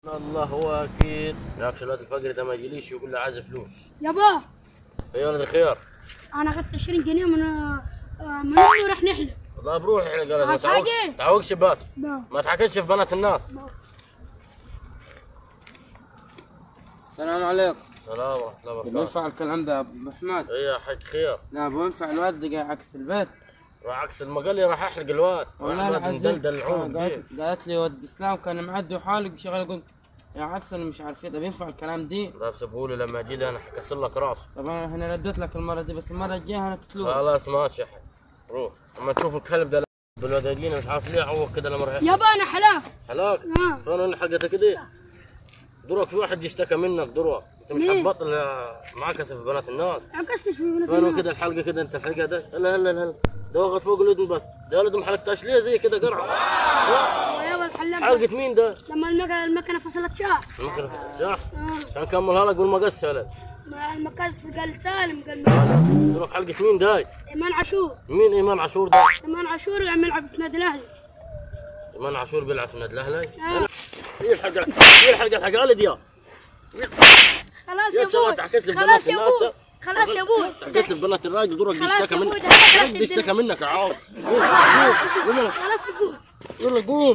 الله هو اكيد ذاك شلات الفقر ده ما يجيليش يقول لي عايز فلوس يابا يا ولد خير انا اخذت 20 جنيه من آه، من امي وراح نحلب والله بروح احنا قال ما عاد تعوقش حاجة. تعوقش بس با. ما تحكيش في بنات الناس با. السلام عليكم سلام ورحمه الله وبركاته بينفع الكلام ده يا ابو احمد ايه يا حاج خير لا بينفع الواد ده قاعد عكس البيت راح عكس المقلي راح احرق الواد والله الواد العظيم مدلدل العمر آه، قالت, قالت لي ود اسلام كان معدي وحالق شغال قلت يا حسن مش عارف ايه ده بينفع الكلام دي لا بسبهولي لما اجي لي انا حكسر لك راسه طب انا هنا رديت لك المره دي بس المره الجايه انا تتلوه خلاص ماشي يا حاج روح اما تشوف الكلب ده بالواد يجينا مش عارف ليه عوق كده لما راح يابا انا حلاق حلاك اه شلون انا حقتك كده دروك في واحد يشتكى منك دروك انت مش مين؟ حتبطل معاكس في بنات الناس عكست في ولد فين الناس. كده الحلقه كده انت الحلقه ده هلا هلا هلا ده واخد فوق الودن بس ده الودن ما حلقتهاش ليه زي كده قرعه يابا الحلاق حلقه مين ده؟ لما المكنه المكنه فصلت شهر ممكن صح اه كان كملها لك بالمقص هلا ما المكاس قال سالم قال دروك حلقه مين ده؟ ايمان عاشور مين ايمان عاشور ده؟ ايمان عاشور اللي عم يلعب في نادي الاهلي ايمان عاشور بيلعب في النادي الاهلي؟ آه. هي الحلقه هي الحلقه الحق خالد يا خلاص يا يا شباب ابوي تحكيت لي في خلاص بنات يا الناس ابوي خلاص يا ابوي تحكيت لي في بنات الراجل دروك خلاص يشتكى يا منك أبوي، ده هذا دروك يشتكى منك يا عوض خلاص يا ابوي يلا قوم